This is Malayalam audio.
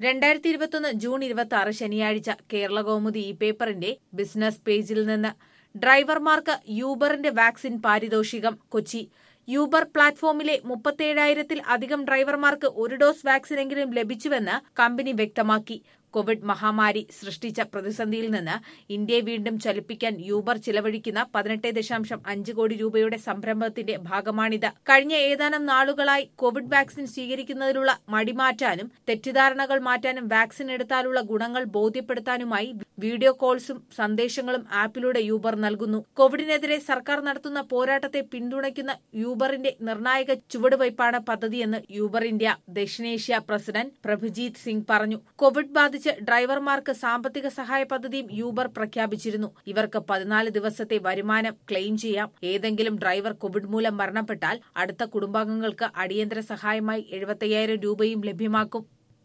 രണ്ടായിരത്തി ഇരുപത്തൊന്ന് ജൂൺ ഇരുപത്തി ആറ് ശനിയാഴ്ച കേരള കൗമുദി ഇ പേപ്പറിന്റെ ബിസിനസ് പേജിൽ നിന്ന് ഡ്രൈവർമാർക്ക് യൂബറിന്റെ വാക്സിൻ പാരിതോഷികം കൊച്ചി യൂബർ പ്ലാറ്റ്ഫോമിലെ മുപ്പത്തേഴായിരത്തിൽ അധികം ഡ്രൈവർമാർക്ക് ഒരു ഡോസ് വാക്സിനെങ്കിലും ലഭിച്ചുവെന്ന് കമ്പനി വ്യക്തമാക്കി കോവിഡ് മഹാമാരി സൃഷ്ടിച്ച പ്രതിസന്ധിയിൽ നിന്ന് ഇന്ത്യയെ വീണ്ടും ചലിപ്പിക്കാൻ യൂബർ ചിലവഴിക്കുന്ന പതിനെട്ട് ദശാംശം അഞ്ച് കോടി രൂപയുടെ സംരംഭത്തിന്റെ ഭാഗമാണിത് കഴിഞ്ഞ ഏതാനും നാളുകളായി കോവിഡ് വാക്സിൻ സ്വീകരിക്കുന്നതിലുള്ള മടി മാറ്റാനും തെറ്റിദ്ധാരണകൾ മാറ്റാനും വാക്സിൻ എടുത്താലുള്ള ഗുണങ്ങൾ ബോധ്യപ്പെടുത്താനുമായി വീഡിയോ കോൾസും സന്ദേശങ്ങളും ആപ്പിലൂടെ യൂബർ നൽകുന്നു കോവിഡിനെതിരെ സർക്കാർ നടത്തുന്ന പോരാട്ടത്തെ പിന്തുണയ്ക്കുന്ന യൂബറിന്റെ നിർണായക ചുവടുവയ്പാണ് പദ്ധതിയെന്ന് യൂബർ ഇന്ത്യ ദക്ഷിണേഷ്യ പ്രസിഡന്റ് പ്രഭുജീത് സിംഗ് പറഞ്ഞു കോവിഡ് ബാധിച്ച് ഡ്രൈവർമാർക്ക് സാമ്പത്തിക സഹായ പദ്ധതിയും യൂബർ പ്രഖ്യാപിച്ചിരുന്നു ഇവർക്ക് പതിനാല് ദിവസത്തെ വരുമാനം ക്ലെയിം ചെയ്യാം ഏതെങ്കിലും ഡ്രൈവർ കോവിഡ് മൂലം മരണപ്പെട്ടാൽ അടുത്ത കുടുംബാംഗങ്ങൾക്ക് അടിയന്തര സഹായമായി എഴുപത്തയ്യായിരം രൂപയും ലഭ്യമാക്കും